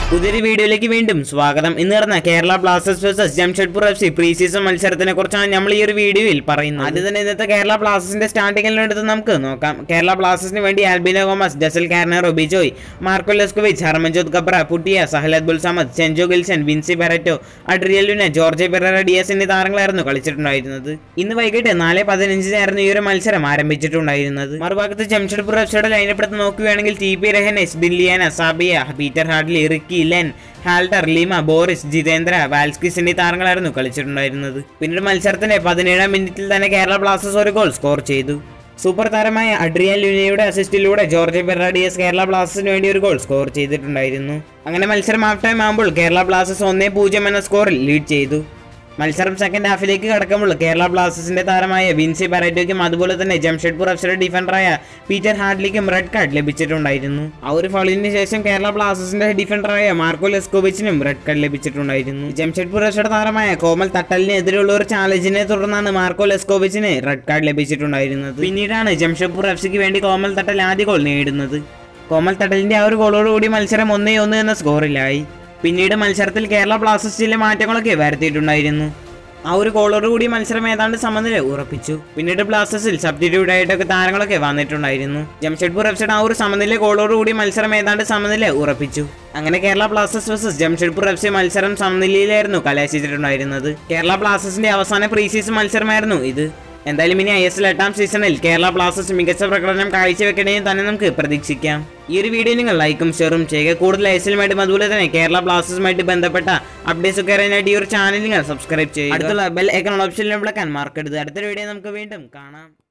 പുതിയൊരു വീഡിയോയിലേക്ക് വീണ്ടും സ്വാഗതം ഇന്ന് നടന്ന Kerala Blasters versus Jamshedpur F C pre season മത്സരത്തിനെ കുറിച്ചാണ് നമ്മൾ ഈ ഒരു വീഡിയോയിൽ പറയുന്നത് ആദ്യം തന്നെ ഇന്നത്തെ കേരള ബ്ലാസ്റ്റേഴ്സിന്റെ സ്റ്റാർട്ടിംഗിൽ എടുത്ത് നമുക്ക് നോക്കാം കേരള ബ്ലാസ്റ്റേഴ്സിന് വേണ്ടി ആൽബിനോ ഗോമസ് ഡസൽ കാർണറോ ബിജോയ് മാർക്കോ ലെസ്കോവിച്ച് ഹർമൻജോത് ഗബ്ര പുട്ടിയ സഹലത് ബുൽ സമദ് സെൻജോ ഗിൽസൺ Vincy Barreto Adrian Luna Jorge Pereyra Diaz എന്നീ താരങ്ങളായിരുന്നു കളിച്ചിട്ടുണ്ടായിരുന്നത് ഇന്ന് വൈകിട്ട് നാല് പതിനഞ്ചിനായിരുന്നു ഈ ഒരു മത്സരം ആരംഭിച്ചിട്ടുണ്ടായിരുന്നത് മറുഭാഗത്ത് ജംഷഡ്പൂർ എഫ് സിയുടെ ലൈനപ്പ് എടുത്ത് നോക്കുകയാണെങ്കിൽ ടി പി രഹനസ് ബില്ലിയാന സാബിയ പീറ്റർ ഹാഡ്ലി റിക്കി ലെൻ ഹാൽട്ടർ ലിമ ബോറിസ് ജിതേന്ദ്ര വാൽസ്കിസ് എന്നീ താരങ്ങളായിരുന്നു കളിച്ചിട്ടുണ്ടായിരുന്നത് പിന്നീട് മത്സരത്തിന്റെ പതിനേഴാം മിനിറ്റിൽ തന്നെ കേരള ബ്ലാസ്റ്റേഴ്സ് ഒരു ഗോൾ സ്കോർ ചെയ്തു സൂപ്പർ താരമായ അഡ്രിയൻ ലുനയുടെ അസിസ്റ്റിലൂടെ ജോർജ് ബെറാഡിയസ് കേരള ബ്ലാസ്റ്റേഴ്സിന് വേണ്ടി ഒരു ഗോൾ സ്കോർ ചെയ്തിട്ടുണ്ടായിരുന്നു അങ്ങനെ മത്സരം ഹാഫ് ടൈം ആകുമ്പോൾ കേരള ബ്ലാസ്റ്റേഴ്സ് ഒന്നേ പൂജ്യം എന്ന സ്കോറിൽ ലീഡ് ചെയ്തു മത്സരം സെക്കൻഡ് ഹാഫിലേക്ക് കടക്കുമ്പോൾ കേരള ബ്ലാസ്റ്റേഴ്സിന്റെ താരമായ വിൻസി ബറൈറ്റോയ്ക്കും അതുപോലെ തന്നെ ജംഷഡ്പൂർ എഫ് സിയുടെ ഡിഫൻഡറായ പീറ്റർ ഹാഡ്ലിക്കും റെഡ് കാർഡ് ലഭിച്ചിട്ടുണ്ടായിരുന്നു ആ ഒരു ഫൗളിന് ശേഷം കേരള ബ്ലാസ്റ്റേഴ്സിന്റെ ഡിഫൻഡറായ മാർക്കോ ലെസ്കോവിച്ചിനും റെഡ് കാർഡ് ലഭിച്ചിട്ടുണ്ടായിരുന്നു ജംഷഡ്പൂർ എഫ് സിയുടെ താരമായ കോമൽ തട്ടലിനെതിരെയുള്ള ഒരു ചാലഞ്ചിനെ തുടർന്നാണ് മാർക്കോ ലെസ്കോവിച്ചിന് റെഡ് കാർഡ് ലഭിച്ചിട്ടുണ്ടായിരുന്നത് പിന്നീടാണ് ജംഷഡ്പൂർ എഫ് സിക്ക് വേണ്ടി കോമൽ തട്ടൽ ആദ്യ ഗോൾ നേടുന്നത് കോമൽ തട്ടലിന്റെ ആ ഒരു ഗോളോടുകൂടി മത്സരം ഒന്നേ ഒന്ന് എന്ന സ്കോറിലായി പിന്നീട് മത്സരത്തിൽ കേരള ബ്ലാസ്റ്റേഴ്സ് ചില മാറ്റങ്ങളൊക്കെ വരുത്തിയിട്ടുണ്ടായിരുന്നു ആ ഒരു ഗോളോടുകൂടി മത്സരം ഏതാണ്ട് സമനില ഉറപ്പിച്ചു പിന്നീട് ബ്ലാസ്റ്റേഴ്സിൽ സബ്സ്റ്റിറ്റ്യൂട്ട് ആയിട്ടൊക്കെ താരങ്ങളൊക്കെ വന്നിട്ടുണ്ടായിരുന്നു ജംഷഡ്പൂർ എഫ് സിയുടെ ആ ഒരു സമനില ഗോളോടുകൂടി മത്സരം ഏതാണ്ട് സമനില ഉറപ്പിച്ചു അങ്ങനെ Kerala Blasters versus Jamshedpur F C മത്സരം സമനിലയിലായിരുന്നു കലാശിച്ചിട്ടുണ്ടായിരുന്നത് കേരള ബ്ലാസ്റ്റേഴ്സിന്റെ അവസാന പ്രീ സീസൺ മത്സരമായിരുന്നു ഇത് എന്തായാലും ഇനി ഐ എസ് എൽ എട്ടാം സീസണിൽ കേരള ബ്ലാസ്റ്റേഴ്സ് മികച്ച പ്രകടനം കാഴ്ചവെക്കണമെന്ന് തന്നെ നമുക്ക് പ്രതീക്ഷിക്കാം ഈ ഒരു വീഡിയോ നിങ്ങൾ ലൈക്കും ഷെയറും ചെയ്യുക കൂടുതൽ ഐ എസ് എല്ലുമായിട്ടും അതുപോലെ തന്നെ കേരള ബ്ലാസ്റ്റേഴ്സുമായിട്ട് ബന്ധപ്പെട്ട അപ്ഡേറ്റ്സ് ഒക്കെ അറിയാനായിട്ട് ഈ ഒരു ചാനൽ നിങ്ങൾ സബ്സ്ക്രൈബ് ചെയ്യുക അടുത്തുള്ള ബെൽ ഐക്കൺ ഓപ്ഷനിൽ വിളിക്കാൻ മാർക്കെടുത്ത് അടുത്തൊരു വീഡിയോ നമുക്ക് വീണ്ടും കാണാം